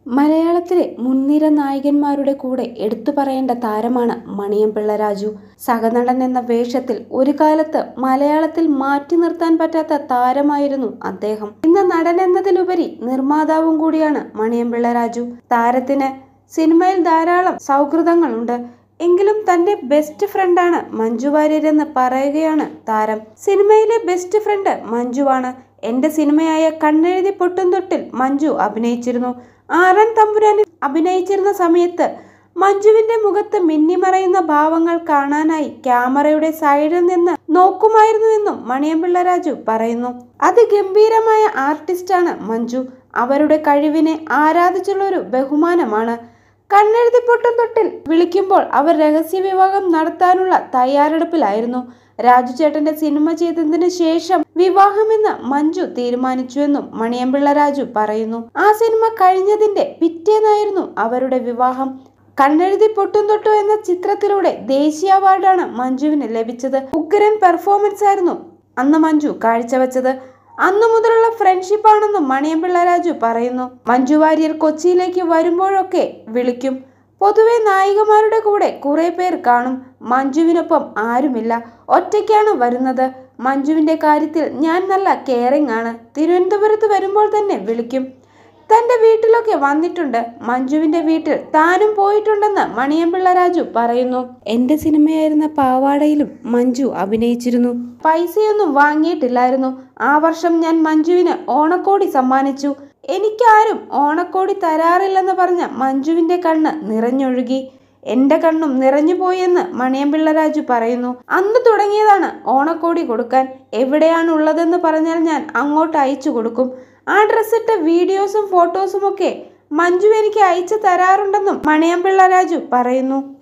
മലയാളത്തിലെ മുൻനിര നായകന്മാരുടെ കൂടെ എടുത്തു പറയേണ്ട താരമാണ് മണിയംപിള്ള രാജു സഹനടൻ എന്ന വേഷത്തിൽ ഒരു കാലത്ത് മലയാളത്തിൽ മാറ്റി നിർത്താൻ പറ്റാത്ത താരമായിരുന്നു അദ്ദേഹം ഇന്ന് നടൻ എന്നതിലുപരി നിർമ്മാതാവും കൂടിയാണ് മണിയംപിള്ള രാജു താരത്തിന് സിനിമയിൽ ധാരാളം സൗഹൃദങ്ങളുണ്ട് എങ്കിലും തന്റെ ബെസ്റ്റ് ഫ്രണ്ടാണ് മഞ്ജു വാര്യർ എന്ന് പറയുകയാണ് താരം സിനിമയിലെ ബെസ്റ്റ് ഫ്രണ്ട് മഞ്ജുവാണ് എന്റെ സിനിമയായ കണ്ണെഴുതി പൊട്ടും തൊട്ടിൽ മഞ്ജു അഭിനയിച്ചിരുന്നു ആറൻ തമ്പുരാനിൽ അഭിനയിച്ചിരുന്ന സമയത്ത് മഞ്ജുവിന്റെ മുഖത്ത് മിന്നിമറയുന്ന ഭാവങ്ങൾ കാണാനായി ക്യാമറയുടെ സൈഡിൽ നിന്ന് നോക്കുമായിരുന്നുവെന്നും മണിയമ്പിള്ള രാജു പറയുന്നു അതിഗംഭീരമായ ആർട്ടിസ്റ്റാണ് മഞ്ജു അവരുടെ കഴിവിനെ ആരാധിച്ചുള്ള ഒരു ബഹുമാനമാണ് കണ്ണെഴുതി പൊട്ടും തൊട്ടിൽ വിളിക്കുമ്പോൾ അവർ രഹസ്യ വിവാഹം നടത്താനുള്ള തയ്യാറെടുപ്പിലായിരുന്നു രാജു ചേട്ടന്റെ സിനിമ ചെയ്തതിനു ശേഷം വിവാഹമെന്ന് മഞ്ജു തീരുമാനിച്ചുവെന്നും മണിയമ്പിള്ള രാജു പറയുന്നു ആ സിനിമ കഴിഞ്ഞതിന്റെ പിറ്റേന്നായിരുന്നു അവരുടെ വിവാഹം കണ്ണെഴുതി പൊട്ടും തൊട്ടു എന്ന ചിത്രത്തിലൂടെ ദേശീയ അവാർഡാണ് മഞ്ജുവിന് ലഭിച്ചത് ഉഗ്രൻ പെർഫോമൻസ് ആയിരുന്നു അന്ന് മഞ്ജു കാഴ്ചവെച്ചത് അന്നു മുതലുള്ള ഫ്രണ്ട്ഷിപ്പാണെന്നും മണിയമ്പിള്ള രാജു പറയുന്നു മഞ്ജു വാര്യർ കൊച്ചിയിലേക്ക് വരുമ്പോഴൊക്കെ വിളിക്കും പൊതുവെ നായികമാരുടെ കൂടെ കുറെ പേർ കാണും മഞ്ജുവിനൊപ്പം ആരുമില്ല ഒറ്റയ്ക്കാണ് വരുന്നത് മഞ്ജുവിന്റെ കാര്യത്തിൽ ഞാൻ നല്ല കെയറിംഗ് ആണ് തിരുവനന്തപുരത്ത് വരുമ്പോൾ തന്നെ വിളിക്കും തന്റെ വീട്ടിലൊക്കെ വന്നിട്ടുണ്ട് മഞ്ജുവിന്റെ വീട്ടിൽ താനും പോയിട്ടുണ്ടെന്ന് മണിയമ്പിള്ള രാജു പറയുന്നു എന്റെ സിനിമയായിരുന്ന പാവാടയിലും മഞ്ജു അഭിനയിച്ചിരുന്നു പൈസയൊന്നും വാങ്ങിയിട്ടില്ലായിരുന്നു ആ വർഷം ഞാൻ മഞ്ജുവിന് ഓണക്കോടി സമ്മാനിച്ചു എനിക്കാരും ഓണക്കോടി തരാറില്ലെന്ന് പറഞ്ഞ മഞ്ജുവിന്റെ കണ്ണ് നിറഞ്ഞൊഴുകി എന്റെ കണ്ണും നിറഞ്ഞുപോയെന്ന് മണിയമ്പിള്ള രാജു പറയുന്നു അന്ന് തുടങ്ങിയതാണ് ഓണക്കോടി കൊടുക്കാൻ എവിടെയാണ് ഉള്ളതെന്ന് പറഞ്ഞാൽ ഞാൻ അങ്ങോട്ട് അയച്ചു കൊടുക്കും ആ ഡ്രസ്സിട്ട വീഡിയോസും ഫോട്ടോസും ഒക്കെ മഞ്ജു എനിക്ക് അയച്ചു തരാറുണ്ടെന്നും മണിയമ്പിള്ള രാജു പറയുന്നു